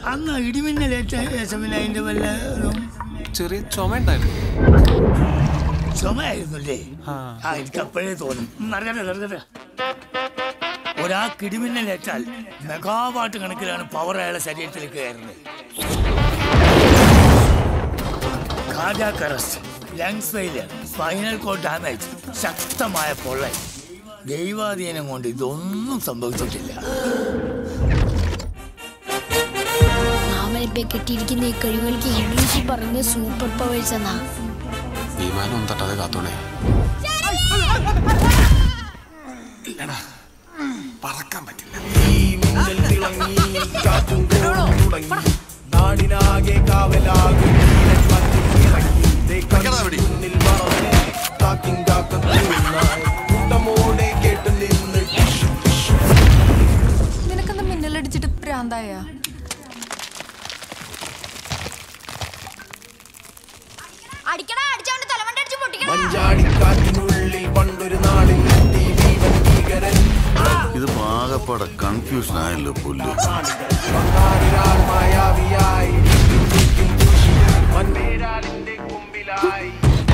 അന്ന് ഇടിമിന്നലേറ്റ ശേഷം പിന്നെ അതിന്റെ വല്ല ഒരു ചെറിയ ചുമ ഉണ്ടായിരുന്നു ചുമയായിരുന്നല്ലേ ആ എനിക്ക് അപ്പോഴേ തോന്നും നടക്കട്ടെ നടക്കട്ടെ ഒരാൾക്ക് ഇടിമിന്നലേറ്റാൽ മെഗാവാട്ട് കണക്കിലാണ് പവർ അയാളെ ശരീരത്തിലേക്ക് കയറുന്നത് cardiac arrest lungs failure spinal cord damage ശക്തമായ പൊള്ളൽ ദൈവാധീനം കൊണ്ട് ഇതൊന്നും സംഭവിച്ചിട്ടില്ല മാമനിപ്പെ കെട്ടിയിരിക്കുന്ന ഈ കഴിവുകൾക്ക് ഇംഗ്ലീഷിൽ പറഞ്ഞ സൂപ്പർ പവേഴ്സ് എന്നാ വിമാനം ഒന്നും തട്ടാതെ കാത്തോണേ പറക്കാൻ പറ്റില്ല നാടിനാകെ കാവലാകും നീലൻ മഞ്ഞിൽ ഇറങ്ങി. ദേ കണ്ണിൽ മറന്ന് കാക്കിൻ കാക്കത്തൂന്നായി. കൂട്ടമോടെ കേട്ട് നിന്ന് ടിഷു ടിഷു. നിനക്കെന്താ മിന്നലടിച്ചിട്ട് പ്രാന്തായ അടിക്കടാ അടിച്ചോണ്ട് തലമണ്ട അടിച്ച് പൊട്ടിക്കണം മഞ്ചാടിക്കാറ്റിനുള്ളിൽ പണ്ടൊരു നാളിൽ എത്തി ജീവൻ ഭീകരൻ ഇത് പാകപ്പാടെ കൺഫ്യൂഷൻ ആയല്ലോ പുല്ല് പങ്കാളിരാൾ മായാവിയായി ദിക്കും ദിക്കും പൂശി. മൺവേരാലിന്റെ കൊമ്പിലായി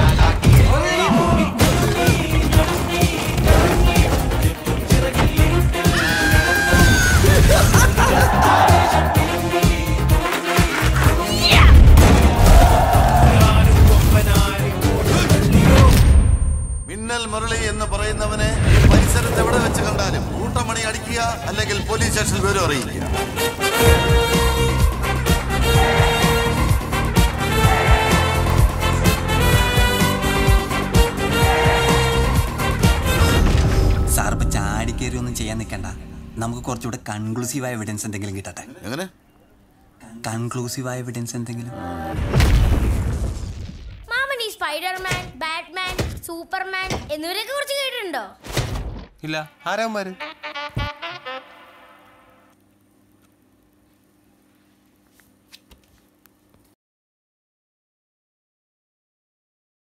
മിന്നൽ മുരളി എന്ന് പറയുന്നവനെ പരിസരത്ത് എവിടെ വെച്ച് കണ്ടാലും കൂട്ടമണി അടിക്കുക അല്ലെങ്കിൽ പോലീസ് സ്റ്റേഷനിൽ വിവരം അറിയിക്കുക സാർ ഇപ്പൊ ചാടിക്കേറി ഒന്നും ചെയ്യാൻ നിൽക്കണ്ട നമുക്ക് കുറച്ചുകൂടെ കൺക്ലൂസീവായ എവിഡൻസ് എന്തെങ്കിലും കിട്ടട്ടെ എങ്ങനെ കൺക്ലൂസീവായ എവിഡൻസ് എന്തെങ്കിലും മാമൻ ഈ സ്പൈഡർമാൻ ബാറ്റ്മാൻ സൂപ്പർമാൻ എന്നിവരെയൊക്കെ കുറിച്ച് കേട്ടിട്ടുണ്ടോ ഇല്ല ആരാമാര്